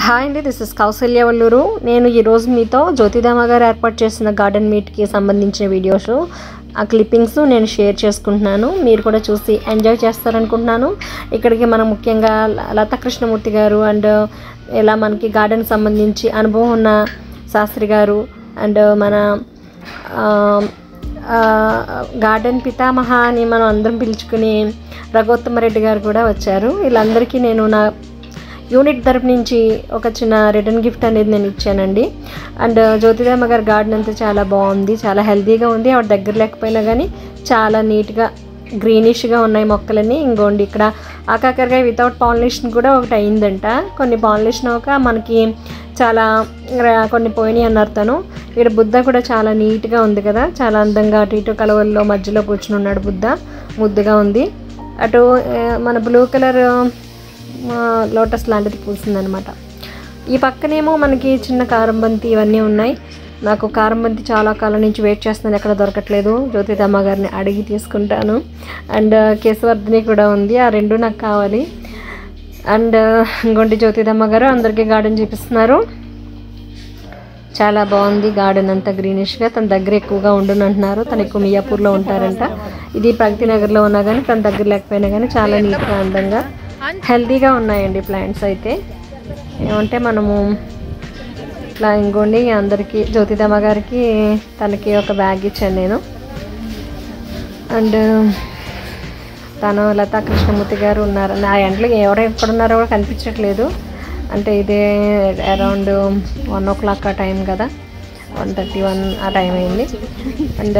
Hi అండి this is Kaushalya Valluru నేను ఈరోజు మీతో జ్యోతిదామ గారు ఏర్పాటు చేసిన గార్డెన్ మీట్కి సంబంధించిన వీడియోస్ ఆ క్లిప్పింగ్స్ నేను షేర్ చేసుకుంటున్నాను మీరు కూడా చూసి ఎంజాయ్ చేస్తారనుకుంటున్నాను ఇక్కడికి మనం ముఖ్యంగా ల- లతా కృష్ణమూర్తి గారు అండ్ ఇలా మనకి గార్డెన్ సంబంధించి అనుభవం ఉన్న శాస్త్రి గారు అండ్ మన ఆ, ఆ, గార్డెన్ పితామహ అని మనం అందరం పిలుచుకుని రఘోత్తమరెడ్డి గారు కూడా వచ్చారు వీళ్ళందరికీ నేను నా యూనిట్ తరపు నుంచి ఒక చిన్న రిటర్న్ గిఫ్ట్ అనేది నేను ఇచ్చానండి అండ్ జ్యోతిరామ గారి గార్డెన్ అంతా చాలా బాగుంది చాలా హెల్తీగా ఉంది ఆవిడ దగ్గర లేకపోయినా కానీ చాలా నీట్గా గ్రీనిష్గా ఉన్నాయి మొక్కలన్నీ ఇంకోండి ఇక్కడ ఆకాకరకాయ వితౌట్ పాలినేషన్ కూడా ఒకటి అయిందంట కొన్ని పాలినేషన్ ఒక మనకి చాలా ర- కొన్ని పోయినాయి అన్నారు తను ఇక్కడ బుద్ధ కూడా చాలా నీట్గా ఉంది కదా చాలా అందంగా అటు ఇటు కలవల్లో మధ్యలో కూర్చుని ఉన్నాడు బుద్ధ ముద్దుగా ఉంది అటు ఆ, మన బ్లూ కలర్ లోటస్ లాంటిది పూసిందనమాట ఈ పక్కనేమో మనకి చిన్న కారంబంతి ఇవన్నీ ఉన్నాయి నాకు కారంబంతి చాలా కాలం నుంచి వెయిట్ చేస్తున్నాను ఎక్కడ దొరకట్లేదు జ్యోతిదమ్మ గారిని అడిగి తీసుకుంటాను అండ్ కేశవర్ధిని కూడా ఉంది ఆ రెండు నాకు కావాలి అండ్ ఇంకోటి జ్యోతిదమ్మ గారు అందరికీ గార్డెన్ చూపిస్తున్నారు చాలా బాగుంది గార్డెన్ అంతా గ్రీనిష్గా తన దగ్గర ఎక్కువగా ఉండును అంటున్నారు తను ఎక్కువ మియాపూర్లో ఉంటారంట ఇది ప్రగతి నగర్లో ఉన్నా కానీ తన దగ్గర లేకపోయినా కానీ చాలా నీట్గా అందంగా హెల్తీగా ఉన్నాయండి ప్లాంట్స్ అయితే ఏమంటే మనము ఇట్లా ఇంకోండి అందరికీ జ్యోతిదమ్మ గారికి తనకి ఒక బ్యాగ్ ఇచ్చాను నేను అండ్ తను లతా కృష్ణమూర్తి గారు ఉన్నారు నా ఎండలో ఎవరు ఎక్కడ ఉన్నారో కూడా కనిపించట్లేదు అంటే ఇదే అరౌండ్ వన్ ఓ క్లాక్ ఆ టైం కదా వన్ థర్టీ వన్ ఆ టైం అయింది అండ్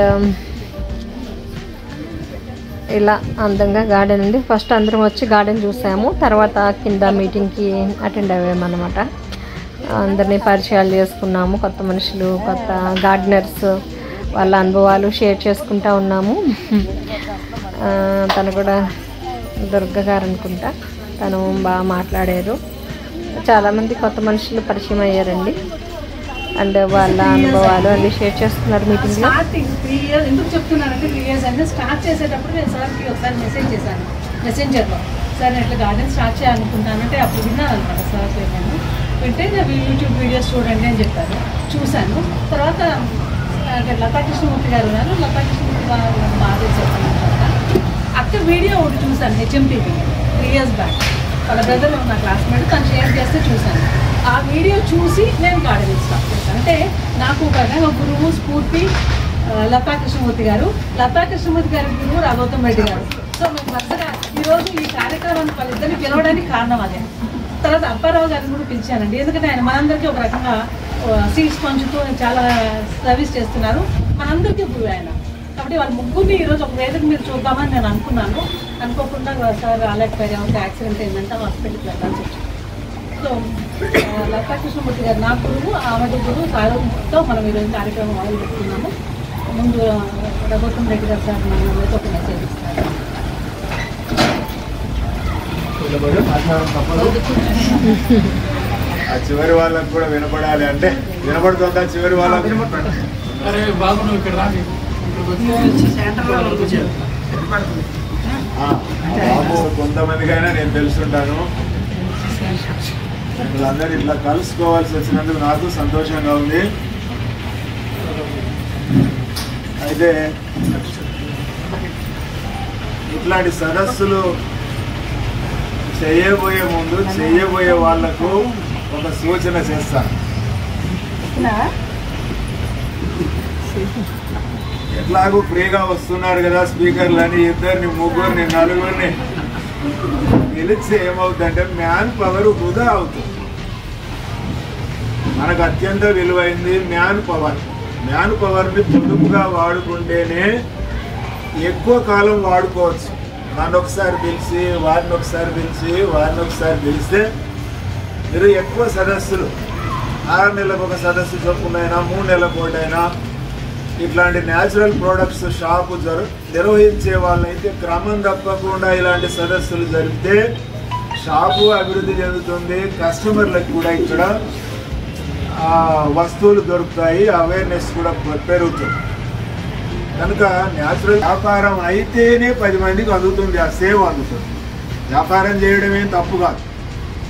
ఇలా అందంగా గార్డెన్ ఉంది ఫస్ట్ అందరం వచ్చి గార్డెన్ చూసాము తర్వాత కింద మీటింగ్కి అటెండ్ అయ్యామన్నమాట అందరినీ పరిచయాలు చేసుకున్నాము కొత్త మనుషులు కొత్త గార్డెనర్స్ వాళ్ళ అనుభవాలు షేర్ చేసుకుంటా ఉన్నాము ఆ, తను కూడా దుర్గ గారు అనుకుంటా తను బాగా మాట్లాడారు చాలామంది కొత్త మనుషులు పరిచయం అయ్యారండి అండ్ వాళ్ళ అనుభవాలు అన్ని షేర్ చేస్తున్నారు మీటింగ్లో స్టార్టింగ్ త్రీ ఇయర్స్ ఎందుకు చెప్తున్నానంటే త్రీ ఇయర్స్ అంటే స్టార్ట్ చేసేటప్పుడు నేను సార్కి ఒకసారి మెసేజ్ చేశాను మెసెంజర్లో సార్ నేను ఇట్లా గార్డెన్ స్టార్ట్ చేయాలనుకుంటానంటే అప్పుడు విన్నాను అనమాట సార్ నేను వింటే నేను యూట్యూబ్ వీడియోస్ చూడండి అని చెప్పారు చూశాను తర్వాత అంటే లతా కృష్ణమూర్తి గారు ఉన్నారు లతా కృష్ణమూర్తి గారు నాకు బాగా చెప్పాను అనమాట అక్క వీడియో ఒకటి చూశాను హెచ్ఎంటీవీ త్రీ ఇయర్స్ బ్యాక్ వాళ్ళ బ్రదర్ నా క్లాస్మేట్ తను షేర్ చేస్తే చూశాను ఆ వీడియో చూసి నేను గార్డెనింగ్ స్టార్ట్ చేశాను అంటే నాకు ఒక ఒక గురువు స్ఫూర్తి ఆ, లతా కృష్ణమూర్తి గారు లతా కృష్ణమూర్తి గారి గురువు రాఘవతం రెడ్డి గారు సో మేము వరుసగా ఈరోజు ఈ కార్యక్రమాన్ని వాళ్ళిద్దరిని పిలవడానికి కారణం అదే తర్వాత అప్పారావు గారిని కూడా పిలిచానండి ఎందుకంటే ఆయన మనందరికీ ఒక రకంగా సీట్స్ పంచుతూ చాలా సర్వీస్ చేస్తున్నారు మనందరికీ గురువు ఆయన కాబట్టి వాళ్ళ ముగ్గురిని ఈరోజు ఒక వేదిక మీద చూద్దామని నేను అనుకున్నాను అనుకోకుండా సార్ రాలేకపోయారు ఉంటే యాక్సిడెంట్ అయిందంటే హాస్పిటల్కి వెళ్ళాల్సి వచ్చింది సో ఆ, లతా కృష్ణమూర్తి గారు నా గురువు ఆమె గురువు సాయంతో మనం ఈరోజు కార్యక్రమం మొదలు పెట్టుకున్నాము ముందు ఆ, రఘుత్తం రెడ్డి గారు సార్ మన అందరికీ ఒక మెసేజ్ ఇస్తారు ఆ చివరి వాళ్ళకు కూడా వినపడాలి అంటే వినపడుతుందా చివరి వాళ్ళకు అరే బాబు నువ్వు ఇక్కడ రాని ఆ, బాబు కొంతమందికైనా నేను తెలుసుంటాను వీళ్ళందరూ ఇట్లా కలుసుకోవాల్సి వచ్చినందుకు నాకు సంతోషంగా ఉంది అయితే ఇట్లాంటి సదస్సులు చేయబోయే ముందు చేయబోయే వాళ్లకు ఒక సూచన చేస్తాను ఎట్లాగూ ఫ్రీగా వస్తున్నారు కదా స్పీకర్లు అని ఇద్దరిని ముగ్గురిని నలుగురిని పిలిచి ఏమవుతుందంటే మ్యాన్ పవర్ వృధా అవుతుంది మనకు అత్యంత విలువైంది మ్యాన్ పవర్ మ్యాన్ పవర్ని పొదుపుగా వాడుకుంటేనే ఎక్కువ కాలం వాడుకోవచ్చు నన్ను ఒకసారి పిలిచి వారిని ఒకసారి పిలిచి వారిని ఒకసారి పిలిస్తే మీరు ఎక్కువ సదస్సులు ఆరు నెలలకు ఒక సదస్సు చొప్పునైనా మూడు నెలలకు ఒకటైనా ఇట్లాంటి న్యాచురల్ ప్రోడక్ట్స్ షాపు జరు నిర్వహించే వాళ్ళైతే క్రమం తప్పకుండా ఇలాంటి సదస్సులు జరిపితే షాపు అభివృద్ధి చెందుతుంది కస్టమర్లకు కూడా ఇక్కడ ఆ, వస్తువులు దొరుకుతాయి అవేర్నెస్ కూడా పెరుగుతుంది కనుక న్యాచురల్ వ్యాపారం అయితేనే పది మందికి అందుతుంది ఆ సేవ అందుతుంది వ్యాపారం చేయడమే తప్పు కాదు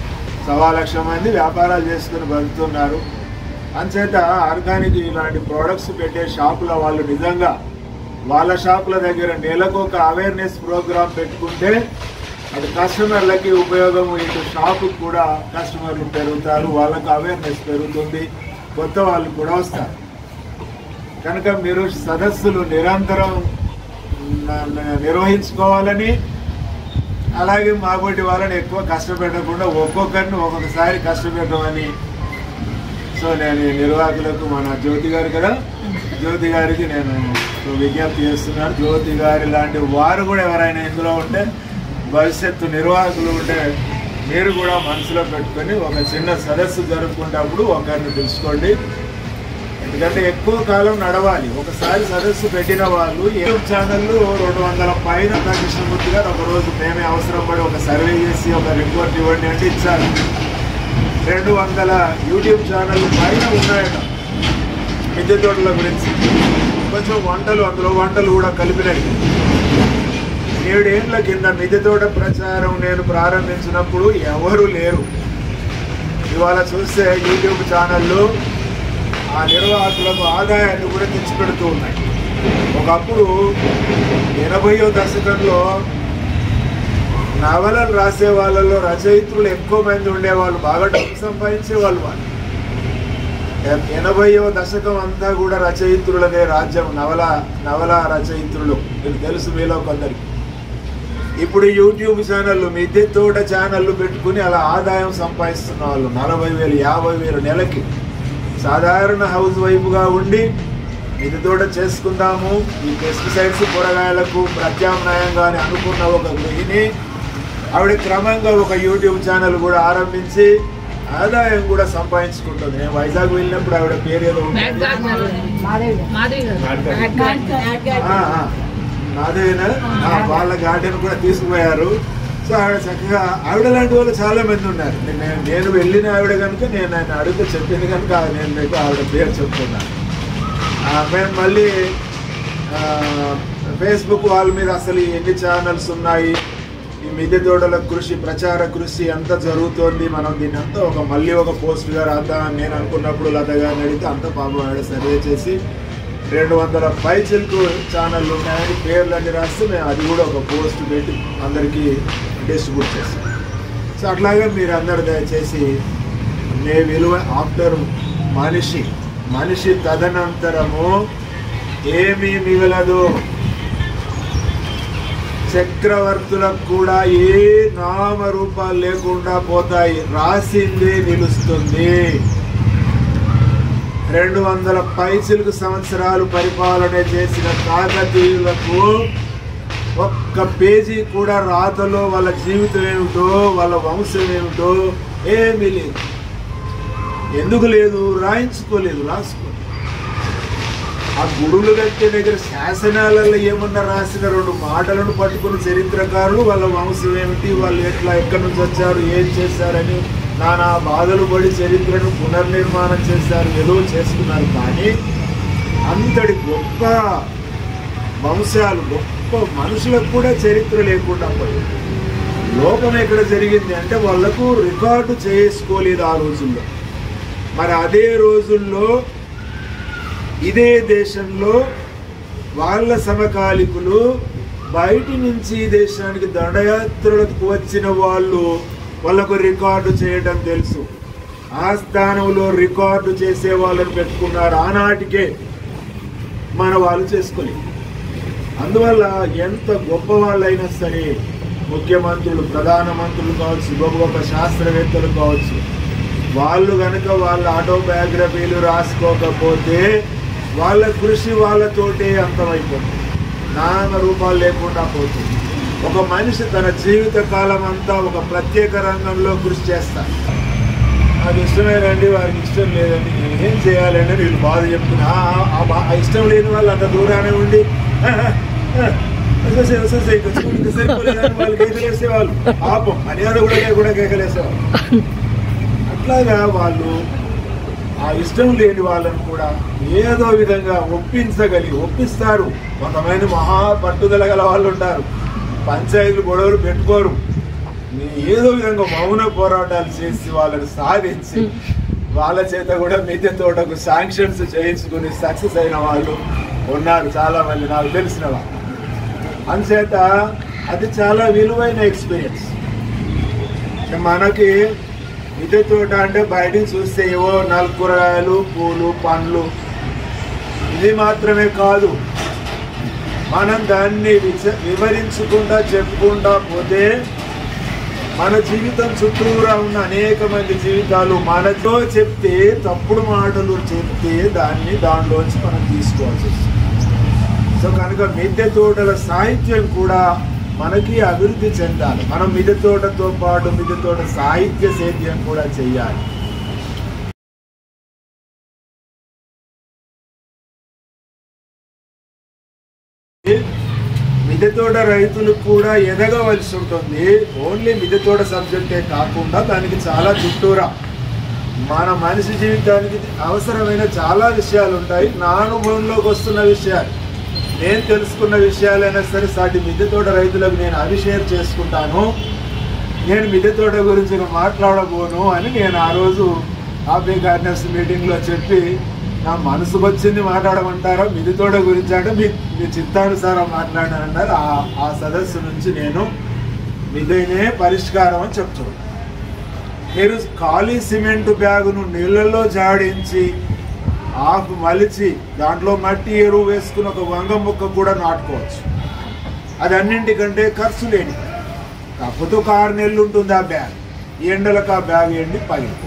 సవా లక్ష మంది వ్యాపారాలు చేసుకుని బతుకుతున్నారు అంచేత ఆర్గానిక్ ఇలాంటి ప్రోడక్ట్స్ పెట్టే షాపుల వాళ్ళు నిజంగా వాళ్ళ షాపుల దగ్గర నెలకు ఒక అవేర్నెస్ ప్రోగ్రామ్ పెట్టుకుంటే అది కస్టమర్లకి ఉపయోగం ఇటు షాపుకి కూడా కస్టమర్లు పెరుగుతారు వాళ్ళకి అవేర్నెస్ పెరుగుతుంది కొత్త వాళ్ళు కూడా వస్తారు కనుక మీరు సదస్సులు నిరంతరం న- న- నిర్వహించుకోవాలని అలాగే మాబోటి వాళ్ళని ఎక్కువ కష్టపెట్టకుండా ఒక్కొక్కరిని ఒక్కొక్కసారి కష్టపెట్టమని సో నేను ఈ నిర్వాహకులకు మన జ్యోతి గారు కదా జ్యోతి గారికి నేను విజ్ఞప్తి చేస్తున్నాను జ్యోతి గారి లాంటి వారు కూడా ఎవరైనా ఇందులో ఉంటే భవిష్యత్తు నిర్వాహకులు ఉంటే మీరు కూడా మనసులో పెట్టుకొని ఒక చిన్న సదస్సు జరుపుకున్నప్పుడు ఒకరిని తెలుసుకోండి ఎందుకంటే ఎక్కువ కాలం నడవాలి ఒకసారి సదస్సు పెట్టిన వాళ్ళు యూట్యూబ్ ఛానళ్ళు రెండు వందల పైన కృష్ణమూర్తి గారు ఒక రోజు మేమే అవసరం పడి ఒక సర్వే చేసి ఒక రిపోర్ట్ ఇవ్వండి అంటే ఇచ్చారు రెండు వందల యూట్యూబ్ ఛానల్ పైన ఉన్నాయట మిద్దె తోటల గురించి కొంచెం వంటలు అందులో వంటలు కూడా కలిపినాయి ఏడేళ్ల కింద మిద్దె తోట ప్రచారం నేను ప్రారంభించినప్పుడు ఎవరు లేరు ఇవాళ చూస్తే యూట్యూబ్ ఛానళ్ళు ఆ నిర్వాహకులకు ఆదాయాన్ని కూడా తెచ్చిపెడుతూ ఉన్నాయి ఒకప్పుడు ఎనభయో దశకంలో నవలలు రాసే వాళ్ళలో రచయిత్రులు ఎక్కువ మంది ఉండేవాళ్ళు బాగా డబ్బు సంపాదించే వాళ్ళు వాళ్ళు ఎ- ఎనభైవ దశకం అంతా కూడా రచయిత్రులదే రాజ్యం నవల నవల రచయిత్రులు మీకు తెలుసు మీలో కొందరికి ఇప్పుడు యూట్యూబ్ ఛానళ్ళు మిద్దె తోట ఛానళ్ళు పెట్టుకుని అలా ఆదాయం సంపాదిస్తున్న వాళ్ళు నలభై వేలు యాభై వేలు నెలకి సాధారణ హౌస్ వైఫ్గా ఉండి మిద్దె తోట చేసుకుందాము ఈ పెస్టిసైడ్స్ కూరగాయలకు ప్రత్యామ్నాయంగా అని అనుకున్న ఒక గృహిణి ఆవిడ క్రమంగా ఒక యూట్యూబ్ ఛానల్ కూడా ఆరంభించి ఆదాయం కూడా సంపాదించుకుంటుంది నేను వైజాగ్ వెళ్ళినప్పుడు ఆవిడ పేరు ఏదో ఉండేది. ఆ, ఆ. నాదేనా ఆ, వాళ్ళ గార్డెన్ కూడా తీసుకుపోయారు సో ఆవిడ చక్కగా ఆవిడ లాంటి వాళ్ళు చాలా మంది ఉన్నారు నేను నేను వెళ్ళిన ఆవిడ కనుక నేను ఆయన అడిగితే చెప్పింది కనుక నేను మీకు ఆవిడ పేరు చెప్తున్నాను ఆ, మేము మళ్ళీ ఆ, ఫేస్బుక్ వాళ్ళ మీద అసలు ఎన్ని ఛానల్స్ ఉన్నాయి ఈ మిద్దె తోటల కృషి ప్రచార కృషి అంత జరుగుతోంది మనం దీన్ని అంతా ఒక మళ్ళీ ఒక పోస్ట్ గా రాద్దాం అని నేను అనుకున్నప్పుడు లత గారిని అడిగితే అంత పాపం ఆవిడ సర్వే చేసి రెండు వందల పైచిల్కు ఛానళ్ళు ఉన్నాయని పేర్లు అన్ని రాస్తే మేము అది కూడా ఒక పోస్ట్ పెట్టి అందరికీ డిస్ట్రిబ్యూట్ చేస్తాం సో అట్లాగే మీరు అందరు దయచేసి నే విలువ ఆఫ్టర్ మనిషి మనిషి తదనంతరము ఏమీ మిగలదు చక్రవర్తులకు కూడా ఏ నామరూపాలు లేకుండా పోతాయి రాసిందే నిలుస్తుంది రెండు వందల పైచిలకు సంవత్సరాలు పరిపాలన చేసిన కాకతీయులకు ఒక్క పేజీ కూడా రాతలో వాళ్ళ జీవితం ఏమిటో వాళ్ళ వంశం ఏమిటో ఏమీ లేదు ఎందుకు లేదు రాయించుకోలేదు రాసుకోలేదు ఆ గుడులు కట్టే దగ్గర శాసనాలలో ఏమన్నా రాసిన రెండు మాటలను పట్టుకుని చరిత్రకారులు వాళ్ళ వంశం ఏమిటి వాళ్ళు ఎట్లా ఎక్కడి నుంచి వచ్చారు ఏం చేశారని నానా బాధలు పడి చరిత్రను పునర్నిర్మాణం చేశారు ఏదో చేసుకున్నారు కానీ అంతటి గొప్ప వంశాలు గొప్ప మనుషులకు కూడా చరిత్ర లేకుండా పోయింది లోపం ఎక్కడ జరిగింది అంటే వాళ్ళకు రికార్డు చేసుకోలేదు ఆ రోజుల్లో మరి అదే రోజుల్లో ఇదే దేశంలో వాళ్ళ సమకాలికులు బయటి నుంచి ఈ దేశానికి దండయాత్రలకు వచ్చిన వాళ్ళు వాళ్ళకు రికార్డు చేయడం తెలుసు ఆ స్థానంలో రికార్డు చేసే వాళ్ళని పెట్టుకున్నారు ఆనాటికే మన వాళ్ళు చేసుకోలేదు అందువల్ల ఎంత గొప్ప వాళ్ళైనా సరే ముఖ్యమంత్రులు ప్రధానమంత్రులు కావచ్చు గొప్ప గొప్ప శాస్త్రవేత్తలు కావచ్చు వాళ్ళు కనుక వాళ్ళ ఆటోబయోగ్రఫీలు రాసుకోకపోతే వాళ్ళ కృషి వాళ్ళతోటే అంతమైపోతుంది నామ రూపాలు లేకుండా పోతుంది ఒక మనిషి తన జీవిత కాలం అంతా ఒక ప్రత్యేక రంగంలో కృషి చేస్తారు నాకు ఇష్టమేనండి వారికి ఇష్టం లేదండి నేను ఏం చేయాలని వీళ్ళు బాధ చెప్తున్నా ఆ- ఆ- ఆ బా- ఆ ఇష్టం లేని వాళ్ళు అంత దూరానే ఉండి "ఆ, ఆ, వదిలేసేయ్, వదిలేసేయ్, ఇంకా చూడు, ఇంకా సరిపోలేదని వాళ్ళు కేకలేసేవాళ్ళు పాపం మర్యాద కూడా లేకుండా కేకలేసేవాళ్ళు అట్లాగా వాళ్ళు ఆ ఇష్టం లేని వాళ్ళని కూడా ఏదో విధంగా ఒప్పించగలిగి ఒప్పిస్తారు కొంతమంది మహా పట్టుదల గల వాళ్ళు ఉంటారు పంచాయతీలు గొడవలు పెట్టుకోరు మీ- ఏదో విధంగా మౌన పోరాటాలు చేసి వాళ్ళని సాధించి వాళ్ళ చేత కూడా మిద్దె తోటకు శాంక్షన్స్ చేయించుకుని సక్సెస్ అయిన వాళ్ళు ఉన్నారు చాలా మంది నాకు తెలిసిన వాళ్ళు అందుచేత అది చాలా విలువైన ఎక్స్పీరియన్స్ మనకి మిద్దె తోట అంటే బయటికి చూస్తే ఏవో నాలుగు కూరగాయలు పూలు పండ్లు ఇది మాత్రమే కాదు మనం దాన్ని విచ- వివరించుకుంటా చెప్పుకుంటా పోతే మన జీవితం చుట్టూరా ఉన్న అనేక మంది జీవితాలు మనతో చెప్తే తప్పుడు మాటలు చెప్తే దాన్ని దానిలోంచి మనం తీసుకోవాల్సి వస్తుంది సో కనుక మిద్దె తోటల సాహిత్యం కూడా మనకి అభివృద్ధి చెందాలి మనం మిద్దె తోటతో పాటు మిద్దె తోట సాహిత్య సేద్యం కూడా చెయ్యాలి మిద్దె తోట రైతులు కూడా ఎదగవలసి ఉంటుంది ఓన్లీ మిద్దె తోట సబ్జెక్టే కాకుండా దానికి చాలా చుట్టూరా మన మనిషి జీవితానికి అవసరమైన చాలా విషయాలు ఉంటాయి నా అనుభవంలోకి వస్తున్న విషయాలు నేను తెలుసుకున్న విషయాలైనా సరే సాటి మిద్దె తోట రైతులకు నేను అవి షేర్ చేసుకుంటాను నేను మిద్దె తోట గురించి మాట్లాడబోను అని నేను ఆ రోజు ఆపే గార్డెనర్స్ మీటింగ్లో చెప్పి నా మనసుకు వచ్చింది మాట్లాడమంటారా మిద్దె తోట గురించి అంటే మీ మీ చిత్తానుసారం మాట్లాడానన్నారు ఆ ఆ సదస్సు నుంచి నేను మిదైనే పరిష్కారం అని చెప్తున్నాను మీరు ఖాళీ సిమెంట్ బ్యాగును నీళ్ళలో జాడించి ఆకు మలిచి దాంట్లో మట్టి ఎరువు వేసుకుని ఒక వంగ మొక్క కూడా నాటుకోవచ్చు అది అన్నింటికంటే ఖర్చు లేని పని. కాకపోతే ఒక ఆరు నెలలు ఉంటుంది ఆ బ్యాగ్ ఈ ఎండలకు ఆ బ్యాగ్ ఎండి పగిలిపోతుంది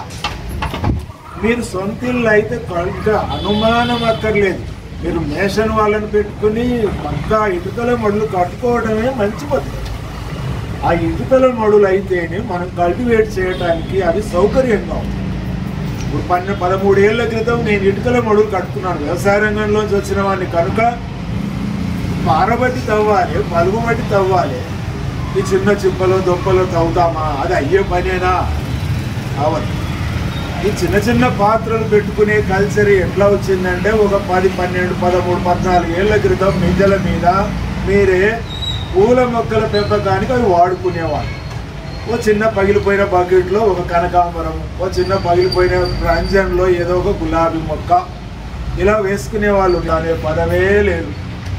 మీరు సొంత ఇల్లు అయితే ఇంకా అనుమానం అక్కర్లేదు మీరు మేషన్ వాళ్ళని పెట్టుకుని పక్కా ఇటుకల మడులు కట్టుకోవడమే మంచి పద్ధతి ఆ ఇటుకల మడులు అయితేనే మనం కల్టివేట్ చేయడానికి అవి సౌకర్యంగా ఉంది ఇప్పుడు పన్నె పదమూడేళ్ల క్రితం నేను ఇటుకల మడులు కట్టుకున్నాను వ్యవసాయ రంగంలోంచి వచ్చిన వాడిని కనుక పారబట్టి తవ్వాలి పలుగు బట్టి తవ్వాలి ఈ చిన్న చిప్పలో దొప్పలో తవ్వుతామా అది అయ్యే పనేనా అవదు ఈ చిన్న చిన్న పాత్రలు పెట్టుకునే కల్చర్ ఎట్లా వచ్చిందంటే ఒక పది పన్నెండు పదమూడు పద్నాలుగు ఏళ్ల క్రితం మిద్దెల మీద మీరే పూల మొక్కల పెంపకానికి అవి వాడుకునేవాళ్ళు ఓ చిన్న పగిలిపోయిన బకెట్లో ఒక కనకాంబరం ఓ చిన్న పగిలిపోయిన రంజన్లో ఏదో ఒక గులాబీ మొక్క ఇలా వేసుకునే వాళ్ళు అనే పదమే లేదు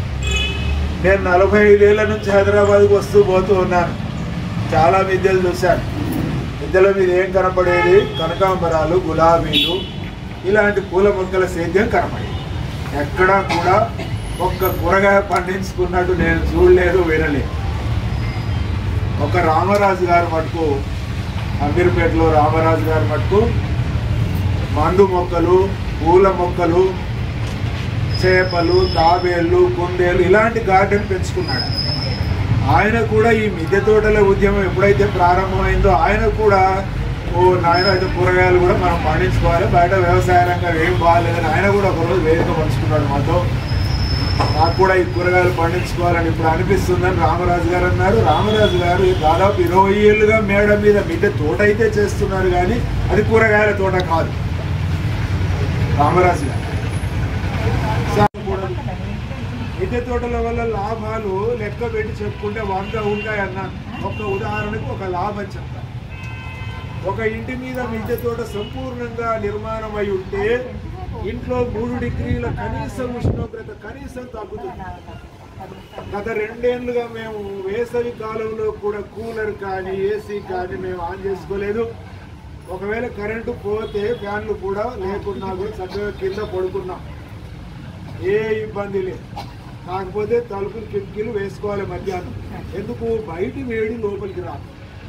నేను నలభై ఐదేళ్ల నుంచి హైదరాబాద్కి వస్తూ పోతూ ఉన్నాను చాలా మిద్దెలు చూశాను మిద్దెల మీద ఏం కనపడేది కనకాంబరాలు గులాబీలు ఇలాంటి పూల మొక్కల సేద్యం కనపడేది ఎక్కడా కూడా ఒక్క కూరగాయ పండించుకున్నట్టు నేను చూడలేదు వినలేదు ఒక రామరాజు గారు మటుకు అమీర్పేటలో రామరాజు గారు మటుకు మందు మొక్కలు పూల మొక్కలు చేపలు తాబేళ్ళు కుందేలు ఇలాంటి గార్డెన్ పెంచుకున్నాడు ఆయన కూడా ఈ మిద్దె తోటల ఉద్యమం ఎప్పుడైతే ప్రారంభమైందో ఆయన కూడా ఓ నాయన అయితే కూరగాయలు కూడా మనం పండించుకోవాలి బయట వ్యవసాయ రంగం ఏం బాగాలేదని ఆయన కూడా ఒకరోజు వేదిక పంచుకున్నాడు మాతో నాకు కూడా ఈ కూరగాయలు పండించుకోవాలని ఇప్పుడు అనిపిస్తుందని రామరాజు గారు అన్నారు రామరాజు గారు దాదాపు ఇరవై ఏళ్ళుగా మేడ మీద మిద్దె తోట అయితే చేస్తున్నారు కానీ అది కూరగాయల తోట కాదు రామరాజు గారు సాగకూడదు. మిద్దె తోటల వల్ల లాభాలు లెక్క పెట్టి చెప్పుకుంటే వంద ఉంటాయి అన్నాను ఒక ఉదాహరణకు ఒక లాభం చెప్తాను ఒక ఇంటి మీద మిద్దె తోట సంపూర్ణంగా నిర్మాణం అయి ఉంటే ఇంట్లో మూడు డిగ్రీల కనీస ఉష్ణోగ్రత కనీసం తగ్గుతుంది గత రెండేళ్లుగా మేము వేసవి కాలంలో కూడా కూలర్ కానీ ఏసీ కానీ మేము ఆన్ చేసుకోలేదు ఒకవేళ కరెంటు పోతే ఫ్యాన్లు కూడా లేకున్నా కూడా చక్కగా కింద పడుకున్నాం ఏ ఇబ్బంది లేదు కాకపోతే తలుపులు కిటికీలు వేసుకోవాలి మధ్యాహ్నం ఎందుకు బయటి వేడి లోపలికి రాదు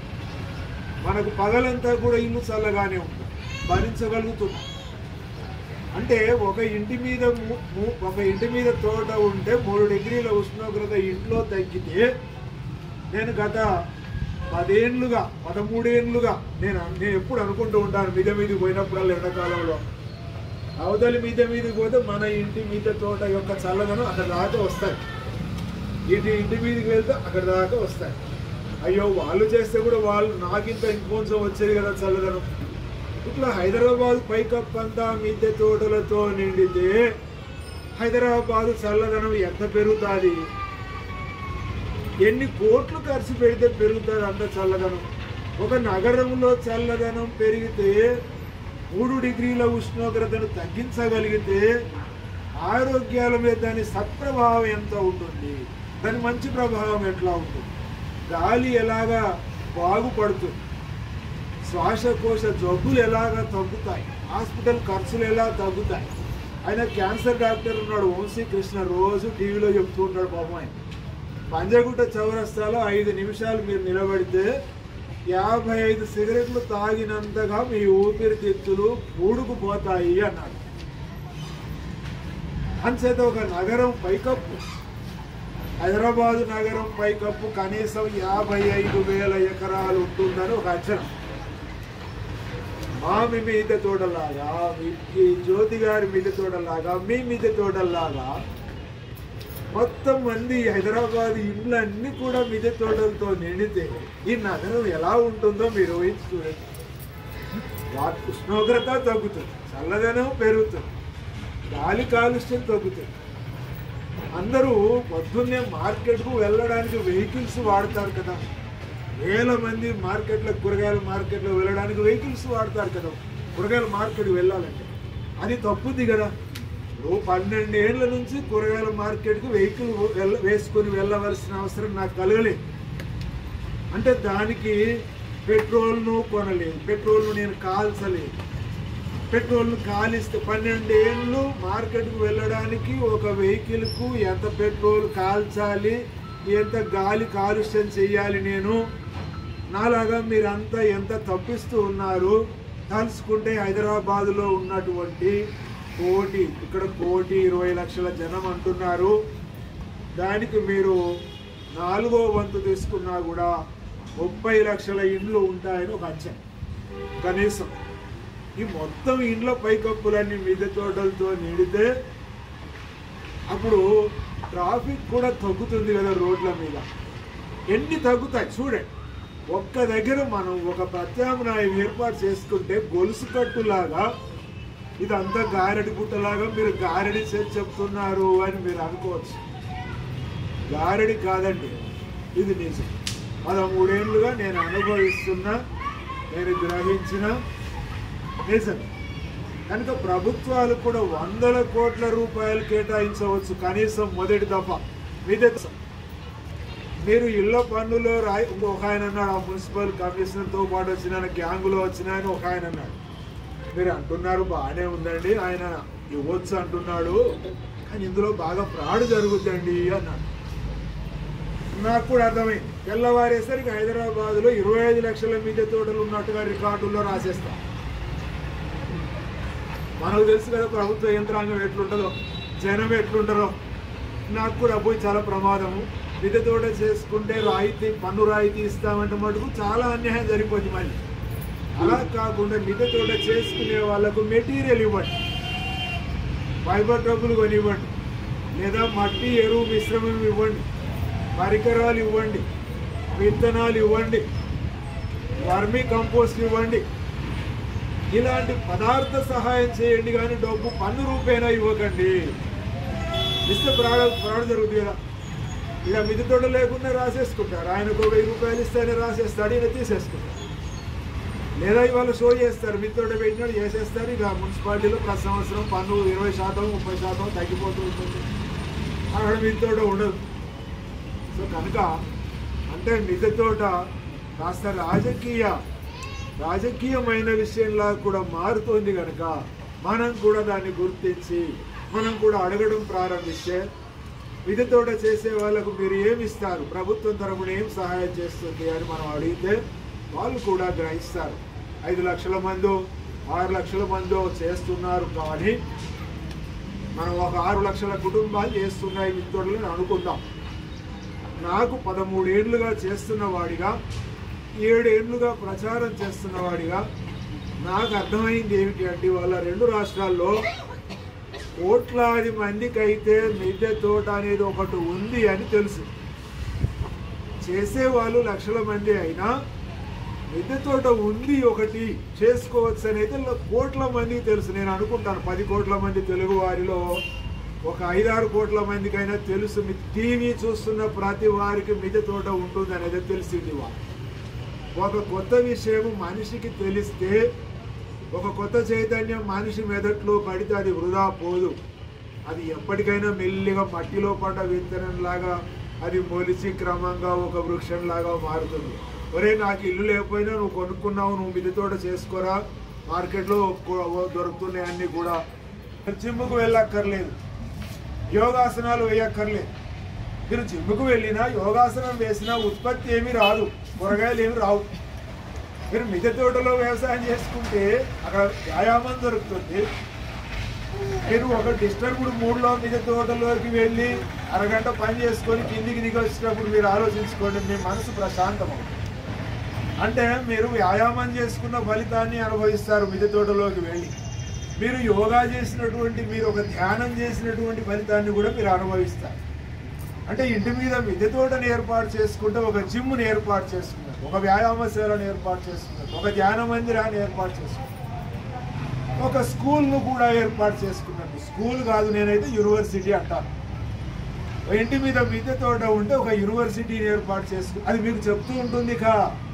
మనకు పగలంతా కూడా ఇల్లు చల్లగానే ఉంటుంది భరించగలుగుతున్నాం అంటే ఒక ఇంటి మీద ము- ము- ఒక ఇంటి మీద తోట ఉంటే మూడు డిగ్రీల ఉష్ణోగ్రత ఇంట్లో తగ్గితే నేను గత పదేండ్లుగా పదమూడేండ్లుగా నేను నేను ఎప్పుడు అనుకుంటూ ఉంటాను మీద మీదకి పోయినప్పుడల్లా ఎండాకాలంలో అవతలి మీద మీదకి పోతే మన ఇంటి మీద తోట యొక్క చల్లదనం అక్కడ దాకా వస్తాయి ఇటు ఇంటి మీదకి వెళ్తే అక్కడ దాకా వస్తాయి అయ్యో వాళ్ళు చేస్తే కూడా వాళ్ళు నాకింత ఇంకొంచెం వచ్చేది కదా చల్లదనం ఇట్లా హైదరాబాద్ పైకప్పు అంతా మిద్దె తోటలతో నిండితే హైదరాబాద్ చల్లదనం ఎంత పెరుగుతుంది ఎన్ని కోట్లు ఖర్చు పెడితే పెరుగుతుంది అంత చల్లదనం ఒక నగరంలో చల్లదనం పెరిగితే మూడు డిగ్రీల ఉష్ణోగ్రతను తగ్గించగలిగితే ఆరోగ్యాల మీద దాని సత్ప్రభావం ఎంత ఉంటుంది దాని మంచి ప్రభావం ఎట్లా ఉంటుంది గాలి ఎలాగా బాగుపడుతుంది శ్వాసకోశ జబ్బులు ఎలాగా తగ్గుతాయి హాస్పిటల్ ఖర్చులు ఎలా తగ్గుతాయి ఆయన క్యాన్సర్ డాక్టర్ ఉన్నాడు వంశీ కృష్ణ రోజు టీవీలో చెప్తూ ఉంటాడు పాపం ఆయన పంజగుట్ట చౌరస్తాలో ఐదు నిమిషాలు మీరు నిలబడితే యాభై ఐదు సిగరెట్లు తాగినంతగా మీ ఊపిరితిత్తులు పూడుకుపోతాయి అన్నాడు అంచేత ఒక నగరం పైకప్పు హైదరాబాదు నగరం పైకప్పు కనీసం యాభై ఐదు వేల ఎకరాలు ఉంటుందని ఒక అంచనా మా మీ మిద్దె తోటలాగా మీ- ఈ జ్యోతి గారి మిద్దె తోటలాగా మీ మిద్దె తోటలాగా మొత్తం మంది హైదరాబాద్ ఇండ్లన్నీ కూడా మిద్దె తోటలతో నిండితే ఈ నగరం ఎలా ఉంటుందో మీరు ఊహించి చూడండి వా- ఉష్ణోగ్రత తగ్గుతుంది చల్లదనం పెరుగుతుంది గాలి కాలుష్యం తగ్గుతుంది అందరూ పొద్దున్నే మార్కెట్కు వెళ్ళడానికి వెహికల్స్ వాడతారు కదా వేల మంది మార్కెట్లో కూరగాయల మార్కెట్లో వెళ్ళడానికి వెహికల్స్ వాడతారు కదా కూరగాయల మార్కెట్కి వెళ్ళాలంటే అది తప్పుద్ది కదా ఇప్పుడు పన్నెండు ఏళ్ళ నుంచి కూరగాయల మార్కెట్కి వెహికల్ వెళ్ళ వేసుకొని వెళ్ళవలసిన అవసరం నాకు కలగలేదు అంటే దానికి పెట్రోల్ను కొనలేదు పెట్రోల్ను నేను కాల్చలేదు పెట్రోల్ను కాలిస్తే పన్నెండు ఏళ్ళు మార్కెట్కు వెళ్ళడానికి ఒక వెహికల్కు ఎంత పెట్రోల్ కాల్చాలి ఎంత గాలి కాలుష్యం చేయాలి నేను నాలాగా మీరంతా ఎంత తప్పిస్తూ ఉన్నారు తలుసుకుంటే హైదరాబాదులో ఉన్నటువంటి కోటి ఇక్కడ కోటి ఇరవై లక్షల జనం అంటున్నారు దానికి మీరు నాలుగో వంతు తీసుకున్నా కూడా ముప్పై లక్షల ఇండ్లు ఉంటాయని ఒక అంచనా కనీసం ఈ మొత్తం ఇండ్ల పైకప్పులన్నీ మిద్దె తోటలతో నిండితే అప్పుడు ట్రాఫిక్ కూడా తగ్గుతుంది కదా రోడ్ల మీద ఎన్ని తగ్గుతాయి చూడండి ఒక్క దగ్గర మనం ఒక ప్రత్యామ్నాయం ఏర్పాటు చేసుకుంటే గొలుసు కట్టులాగా ఇదంతా గారెడి గుట్టలాగా మీరు గారెడి చేసి చెప్తున్నారు అని మీరు అనుకోవచ్చు గారెడి కాదండి ఇది నిజం పదమూడేళ్లుగా నేను అనుభవిస్తున్నా నేను గ్రహించిన నిజం కనుక ప్రభుత్వాలు కూడా వందల కోట్ల రూపాయలు కేటాయించవచ్చు కనీసం మొదటి దఫా మీదే మీరు ఇళ్ల పన్నులో రాయి ఒక ఆయన అన్నాడు ఆ మున్సిపల్ కమిషనర్తో పాటు వచ్చిన ఆయన గ్యాంగులో వచ్చిన ఆయన ఒక ఆయన అన్నాడు మీరు అంటున్నారు బాగానే ఉందండి ఆయన ఇవ్వచ్చు అంటున్నాడు కానీ ఇందులో బాగా ఫ్రాడ్ జరుగుతుందండి అన్నాడు నాకు కూడా అర్థమైంది తెల్లవారేసరికి హైదరాబాద్లో ఇరవై ఐదు లక్షల మిద్దె తోటలు ఉన్నట్టుగా రికార్డుల్లో రాసేస్తాం మనకు తెలుసు కదా ప్రభుత్వ యంత్రాంగం ఎట్లుంటుందో జనం ఎట్లుంటారో నాకు కూడా పోయి చాలా ప్రమాదము మిద్దె తోట చేసుకుంటే రాయితీ పన్ను రాయితీ ఇస్తామంటే మటుకు చాలా అన్యాయం జరిగిపోతుంది మళ్ళీ అలా కాకుండా మిద్దె తోట చేసుకునే వాళ్ళకు మెటీరియల్ ఇవ్వండి ఫైబర్ ట్రబుల్ కొనివ్వండి లేదా మట్టి ఎరువు మిశ్రమం ఇవ్వండి పరికరాలు ఇవ్వండి విత్తనాలు ఇవ్వండి వర్మీ కంపోస్ట్ ఇవ్వండి ఇలాంటి పదార్థ సహాయం చేయండి కానీ డబ్బు పన్ను రూపేనా ఇవ్వకండి ఇస్తే ఫ్రాడ్ ఫ్రాడ్ జరుగుతుంది కదా ఇక మిది తోట లేకుండా రాసేసుకుంటారు ఆయనకు వెయ్యి రూపాయలు ఇస్తేనే రాసేస్తాడు ఈయన తీసేసుకుంటారు లేదా ఇవాళ షో చేస్తారు మిది తోట పెట్టినాడు చేసేస్తారు ఇక మున్సిపాలిటీలో ప్రతి సంవత్సరం పన్ను ఇరవై శాతం ముప్పై శాతం తగ్గిపోతూ ఉంటుంది అక్కడ మిది తోట ఉండదు సో కనుక అంటే మిద్దె తోట కాస్త రాజకీయ రాజకీయమైన విషయంలా కూడా మారుతోంది కనుక మనం కూడా దాన్ని గుర్తించి మనం కూడా అడగడం ప్రారంభిస్తే మిద్దె తోట చేసే వాళ్ళకు మీరు ఏమి ఇస్తారు ప్రభుత్వం తరపున ఏం సహాయం చేస్తుంది అని మనం అడిగితే వాళ్ళు కూడా గ్రహిస్తారు ఐదు లక్షల మందో ఆరు లక్షల మందో చేస్తున్నారు కానీ మనం ఒక ఆరు లక్షల కుటుంబాలు చేస్తున్నాయి మిత్రులని అనుకుందాం నాకు పదమూడేళ్లుగా చేస్తున్న వాడిగా ఏడేళ్లుగా ప్రచారం చేస్తున్న వాడిగా నాకు అర్థమైంది ఏమిటి అంటే వాళ్ళ రెండు రాష్ట్రాల్లో కోట్లాది మందికి అయితే మిద్దె తోట అనేది ఒకటి ఉంది అని తెలుసు చేసేవాళ్ళు లక్షల మంది అయినా మిద్దె తోట ఉంది ఒకటి చేసుకోవచ్చు అనేది కోట్ల మందికి తెలుసు నేను అనుకుంటాను పది కోట్ల మంది తెలుగు వారిలో ఒక ఐదారు కోట్ల మందికైనా తెలుసు మీ టీవీ చూస్తున్న ప్రతి వారికి మిద్దె తోట ఉంటుంది అనేది తెలిసింది వా ఒక కొత్త విషయం మనిషికి తెలిస్తే ఒక కొత్త చైతన్యం మనిషి మెదట్లో పడితే అది వృధా పోదు అది ఎప్పటికైనా మెల్లిగా మట్టిలో పడ్డ విత్తనంలాగా అది మొలిచి క్రమంగా ఒక వృక్షంలాగా మారుతుంది ఒరే నాకు ఇల్లు లేకపోయినా నువ్వు కొనుక్కున్నావు నువ్వు మిద్దె తోట చేసుకోరా మార్కెట్లో కూ- దొరుకుతున్నాయి అన్నీ కూడా జిమ్ముకు వెళ్ళక్కర్లేదు యోగాసనాలు వేయక్కర్లేదు మీరు జిమ్ముకు వెళ్ళినా యోగాసనం వేసినా ఉత్పత్తి ఏమీ రాదు కూరగాయలు ఏమి రావు మీరు మిద్దె తోటలో వ్యవసాయం చేసుకుంటే అక్కడ వ్యాయామం దొరుకుతుంది మీరు ఒక డిస్టర్బ్డ్ మూడ్లో మిద్దె తోటలోకి వెళ్ళి అరగంట పని చేసుకొని కిందికి దిగి వచ్చినప్పుడు మీరు ఆలోచించుకోండి మీ మనసు ప్రశాంతం అవుతుంది అంటే మీరు వ్యాయామం చేసుకున్న ఫలితాన్ని అనుభవిస్తారు మిద్దె తోటలోకి వెళ్ళి మీరు యోగా చేసినటువంటి మీరు ఒక ధ్యానం చేసినటువంటి ఫలితాన్ని కూడా మీరు అనుభవిస్తారు అంటే ఇంటి మీద మిద్దె తోటను ఏర్పాటు చేసుకుంటే ఒక జిమ్ని ఏర్పాటు చేసుకున్నారు ఒక వ్యాయామశాలను ఏర్పాటు చేసుకున్నారు ఒక ధ్యాన మందిరాన్ని ఏర్పాటు చేసుకున్నారు ఒక స్కూల్ను కూడా ఏర్పాటు చేసుకున్నాను స్కూల్ కాదు నేనైతే యూనివర్సిటీ అంటాను ఒక ఇంటి మీద మిద్దె తోట ఉంటే ఒక యూనివర్సిటీని ఏర్పాటు చేసుకు అది మీకు చెప్తూ ఉంటుంది కా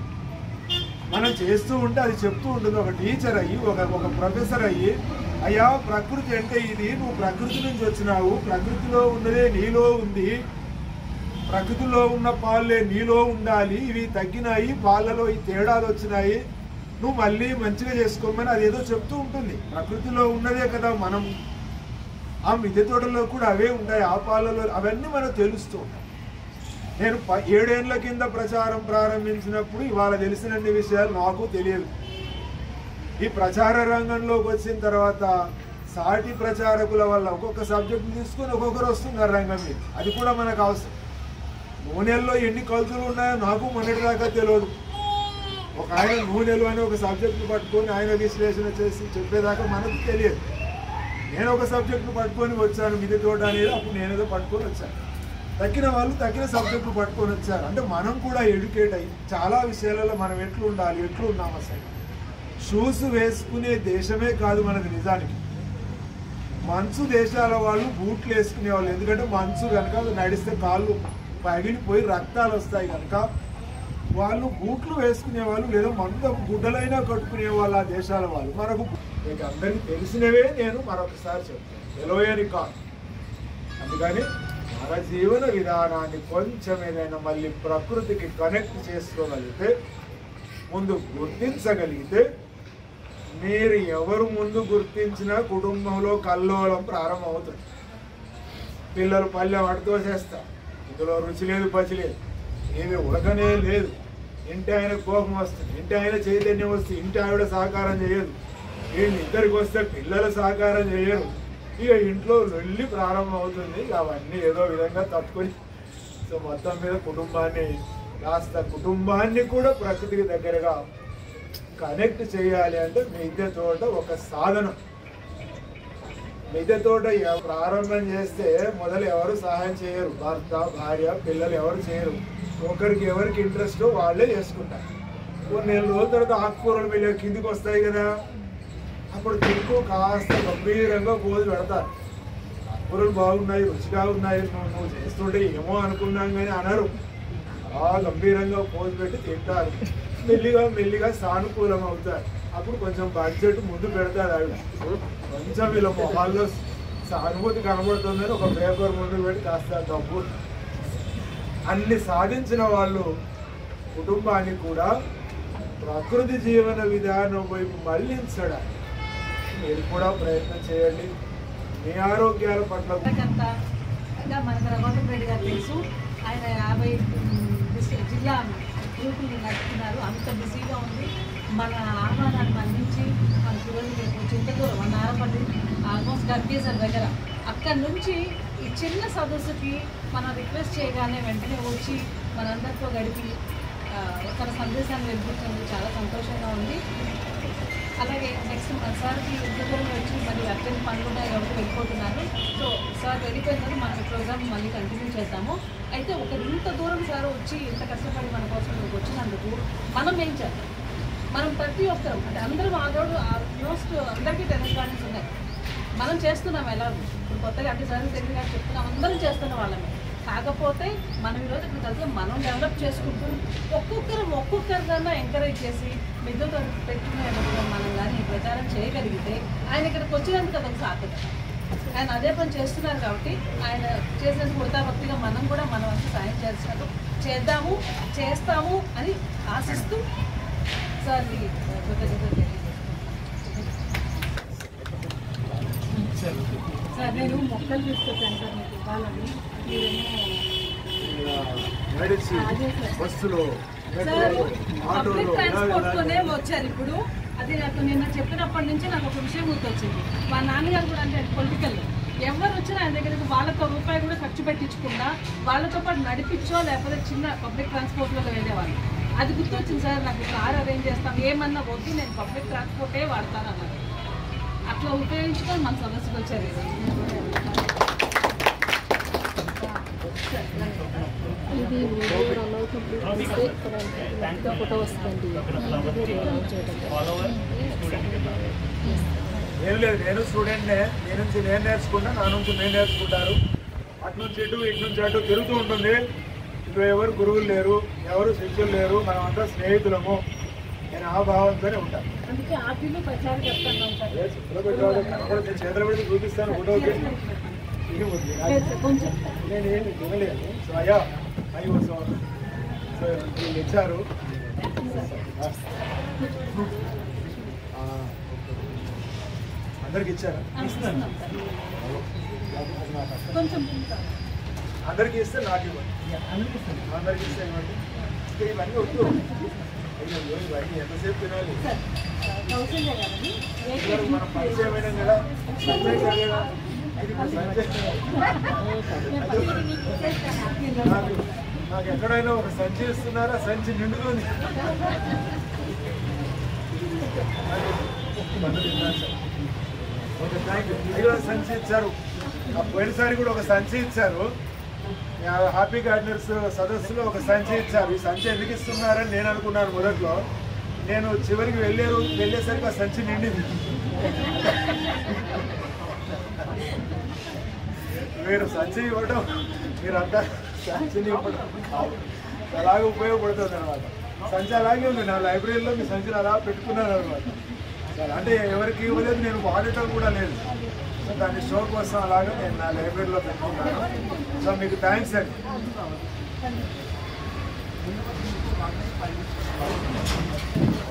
మనం చేస్తూ ఉంటే అది చెప్తూ ఉంటుంది ఒక టీచర్ అయ్యి ఒక ఒక ప్రొఫెసర్ అయ్యి అయ్యా ప్రకృతి అంటే ఇది నువ్వు ప్రకృతి నుంచి వచ్చినావు ప్రకృతిలో ఉన్నదే నీలో ఉంది ప్రకృతిలో ఉన్న పాలే నీలో ఉండాలి ఇవి తగ్గినాయి పాలలో ఈ తేడాలు వచ్చినాయి నువ్వు మళ్ళీ మంచిగా చేసుకోమని అది ఏదో చెప్తూ ఉంటుంది ప్రకృతిలో ఉన్నదే కదా మనం ఆ మిద్దె తోటలో కూడా అవే ఉంటాయి ఆ పాలలో అవన్నీ మనకు తెలుస్తూ ఉంటాయి నేను ప ఏడేళ్ల కింద ప్రచారం ప్రారంభించినప్పుడు ఇవాళ తెలిసినన్ని విషయాలు నాకు తెలియదు ఈ ప్రచార రంగంలోకి వచ్చిన తర్వాత సాటి ప్రచారకుల వల్ల ఒక్కొక్క సబ్జెక్ట్ తీసుకొని ఒక్కొక్కరు వస్తున్నారు రంగం మీద అది కూడా మనకు అవసరం నూనెల్లో ఎన్ని కలుతులు ఉన్నాయో నాకు మొన్నటిదాకా తెలియదు ఒక ఆయన నూనెలు అని ఒక సబ్జెక్ట్ను పట్టుకొని ఆయన విశ్లేషణ చేసి చెప్పేదాకా మనకు తెలియదు నేను ఒక సబ్జెక్ట్ను పట్టుకొని వచ్చాను మిది తోట అనేది అప్పుడు నేనేదో పట్టుకొని వచ్చాను తక్కిన వాళ్ళు తక్కిన సబ్జెక్టులు పట్టుకొని వచ్చారు అంటే మనం కూడా ఎడ్యుకేట్ అయ్యి చాలా విషయాలలో మనం ఎట్లు ఉండాలి ఎట్లు ఉన్నాం అసలు షూస్ వేసుకునే దేశమే కాదు మనది నిజానికి మంచు దేశాల వాళ్ళు బూట్లు వేసుకునే వాళ్ళు ఎందుకంటే మంచు కనుక నడిస్తే కాళ్ళు పగిలిపోయి రక్తాలు వస్తాయి కనుక వాళ్ళు బూట్లు వేసుకునే వాళ్ళు లేదా మంద గుడ్డలైనా కట్టుకునే వాళ్ళు ఆ దేశాల వాళ్ళు మనకు మీకు అందరికీ తెలిసినవే నేను మరొకసారి చెప్తాను తెలియని కాదు అందుకని మన జీవన విధానాన్ని కొంచెం ఏదైనా మళ్ళీ ప్రకృతికి కనెక్ట్ చేసుకోగలిగితే ముందు గుర్తించగలిగితే మీరు ఎవరు ముందు గుర్తించినా కుటుంబంలో కల్లోలం ప్రారంభమవుతుంది పిల్లలు పల్లె వాటితో చేస్తారు ఇందులో రుచి లేదు పచి లేదు ఏమి ఉడకనే లేదు ఇంటి ఆయన కోపం వస్తుంది ఇంటి ఆయన చైతన్యం వస్తుంది ఇంటి ఆవిడ సహకారం చేయదు వీళ్ళు ఇద్దరికి వస్తే పిల్లలు సహకారం చేయరు ఇక ఇంట్లో లొల్లి ప్రారంభం అవుతుంది ఇక అవన్నీ ఏదో విధంగా తట్టుకొని సో మొత్తం మీద కుటుంబాన్ని కాస్త కుటుంబాన్ని కూడా ప్రకృతికి దగ్గరగా కనెక్ట్ చేయాలి అంటే మిద్దె తోట ఒక సాధనం మిద్దె తోట ఎవ- ప్రారంభం చేస్తే మొదలు ఎవరు సహాయం చేయరు భర్త భార్య పిల్లలు ఎవరు చేయరు ఒకరికి ఎవరికి ఇంట్రెస్ట్ వాళ్ళే చేసుకుంటారు కొన్ని నెల రోజుల తర్వాత ఆకుకూరలు వెళ్ళి కిందికి వస్తాయి కదా అప్పుడు తిరుగు కాస్త గంభీరంగా పోజు పెడతారు ఆకుకూరలు బాగున్నాయి రుచిగా ఉన్నాయి నువ్వు నువ్వు చేస్తుంటే ఏమో అనుకున్నాం కానీ అనరు ఆ గంభీరంగా పోజు పెట్టి తింటారు మెల్లిగా మెల్లిగా సానుకూలం అవుతారు అప్పుడు కొంచెం బడ్జెట్ ముందు పెడతారు ఆవిడ కొంచెం వీళ్ళ మొహాల్లో సానుభూతి కనబడుతుందని ఒక పేపర్ ముందు పెట్టి కాస్త డబ్బు అన్ని సాధించిన వాళ్ళు కుటుంబాన్ని కూడా ప్రకృతి జీవన విధానం వైపు మళ్ళించడానికి మీరు కూడా ప్రయత్నం చేయండి మీ ఆరోగ్యాల పట్ల అంతా ఇంకా మనకు రఘువర్ రెడ్డి గారు తెలుసు ఆయన యాభై డిస్ట్రిక్ట్ జిల్లా గ్రూపులు నడుపుతున్నారు అంత బిజీగా ఉంది మన ఆహ్వానాన్ని మన్నించి మన పురోహితులకు చింతకూరు మన నారపల్లి ఆల్మోస్ట్ గర్భేశ్వర్ దగ్గర అక్కడి నుంచి ఈ చిన్న సదస్సుకి మనం రిక్వెస్ట్ చేయగానే వెంటనే వచ్చి మనందరితో గడిపి ఆ, తన సందేశాన్ని వెలిపించడం చాలా సంతోషంగా ఉంది అలాగే నెక్స్ట్ మన సార్కి ఉద్యోగంలో వచ్చి మళ్ళీ అర్జెంట్ పనులు ఉన్నాయి కాబట్టి వెళ్ళిపోతున్నారు సో సార్ వెళ్ళిపోయిన తర్వాత మనం ఈ ప్రోగ్రామ్ మళ్ళీ కంటిన్యూ చేద్దాము అయితే ఒక ఇంత దూరం సార్ వచ్చి ఇంత కష్టపడి మన కోసం ఇక్కడికి వచ్చినందుకు మనం ఏం చేద్దాం మనం ప్రతి ఒక్కరం అంటే అందరం ఆల్రెడీ ఆల్మోస్ట్ అందరికీ టెరెస్ గార్డెన్స్ ఉన్నాయి మనం చేస్తున్నాం ఎలా ఇప్పుడు కొత్తగా అంటే సర్వీస్ సెక్రటరీ గారు చెప్తున్నాం అందరం చేస్తున్న వాళ్ళమే కాకపోతే మనం ఈరోజు ఇక్కడ కలిసి మనం డెవలప్ చేసుకుంటూ ఒక్కొక్కరు ఒక్కొక్కరి కన్నా ఎంకరేజ్ చేసి మిద్దతో పెట్టుకునే మనం కానీ ప్రచారం చేయగలిగితే ఆయన ఇక్కడికి వచ్చినందుకు అదొక సార్థకత ఆయన అదే పని చేస్తున్నారు కాబట్టి ఆయన చేసినందుకు వృతాభక్తిగా మనం కూడా మన వంతు సాయం చేసినట్టు చేద్దాము చేస్తాము అని ఆశిస్తూ సార్ని కృతజ్ఞతలు తెలియజేస్తున్నాను. సార్ నేను మొక్కలు తీసుకొచ్చాను సార్ మీకు ఇవ్వాలని మీరేమో నడిచి బస్సులో సార్ మెట్రోలో పబ్లిక్ ఆటోలో ట్రాన్స్పోర్ట్ ఇలా తోనే వచ్చారు ఇప్పుడు అది నాకు నిన్న చెప్పినప్పటి నుంచి నాకు ఒక విషయం గుర్తొచ్చింది మా నాన్నగారు కూడా అంటే పొలిటికల్ ఎవరు వచ్చినా ఆయన దగ్గరికి వాళ్ళతో రూపాయి కూడా ఖర్చు పెట్టించకుండా వాళ్ళతో పాటు నడిపించో లేకపోతే చిన్న పబ్లిక్ ట్రాన్స్పోర్ట్లో వెళ్ళేవాళ్ళు అది గుర్తొచ్చింది సార్ నాకు కార్ అరేంజ్ చేస్తాం ఏమన్నా వద్దు నేను పబ్లిక్ ట్రాన్స్పోర్టే వాడతాను అన్నారు అట్లా ఉపయోగించుకొని మన సదస్సుకు వచ్చారు ఇది వీడియో రన్ అవుతుంది ఇక్కడ ఫోటో వస్తుంది ఏం లేదు నేను స్టూడెంట్నే నీ నుంచి నేను నేర్చుకున్నా నా నుంచి నేను నేర్చుకుంటారు అటు నుంచి ఇటు ఇటు నుంచి అటు తిరుగుతూ ఉంటుంది ఇప్పుడు ఎవరు గురువులు లేరు ఎవరు శిష్యులు లేరు మనమంతా స్నేహితులము నేను ఆ భావంతోనే ఉంటాను అందుకే ఆర్టీలో ప్రచారం చెప్తాను సార్ అదే చేతిలో పెట్టాలి కనపడితే చేతులు పెడితే చూపిస్తాను ఫోటోకి ఇది ఉంది. లేదు, కొంచెం నేను ఏమి తినలేదు సో అయ్యా అయ్యో సో సో వీళ్ళు ఇచ్చారు ఆ, అందరికి ఇచ్చారా ఇస్తున్నాం సార్ కొంచెం తింటాం. అందరికి ఇస్తే నాకు ఇవ్వండి అందరికి ఇస్తే ఇవ్వండి ఇంకా ఇవన్నీ వద్దు అయ్యో ఇవన్నీ ఎంతసేపు తినాలి సార్ కౌశల్య గారని పిల్లలు మనం పరిచయం అయినాం కదా సంజయ్ గారు కదా ఇది ఇప్పుడు సంజయ్ నాకు నాకు ఎక్కడైనా ఒక సంచి ఇస్తున్నారా సంచి నిండుతుంది ఓకే థ్యాంక్ యూ ఇది కూడా సంచి ఇచ్చారు ఆ పోయినసారి కూడా ఒక సంచి ఇచ్చారు ఆ హ్యాపీ గార్డెనర్స్ సదస్సులో ఒక సంచి ఇచ్చారు ఈ సంచి ఎందుకు ఇస్తున్నారని నేను అనుకున్నాను మొదట్లో నేను చివరికి వెళ్ళే రోజు వెళ్ళేసరికి ఆ సంచి నిండింది మీరు సంచి ఇవ్వడం మీరంతా సంచిని ఇవ్వడం అలాగే ఉపయోగపడుతుంది అనమాట సంచి అలాగే ఉంది నా లైబ్రరీలో మీ సంచిని అలా పెట్టుకున్నాను అనమాట అంటే ఎవరికి ఇవ్వలేదు నేను వాడటం కూడా లేదు సో దాని షో కోసం అలాగా నేను నా లైబ్రరీలో పెట్టుకున్నాను సో మీకు థ్యాంక్స్ అండి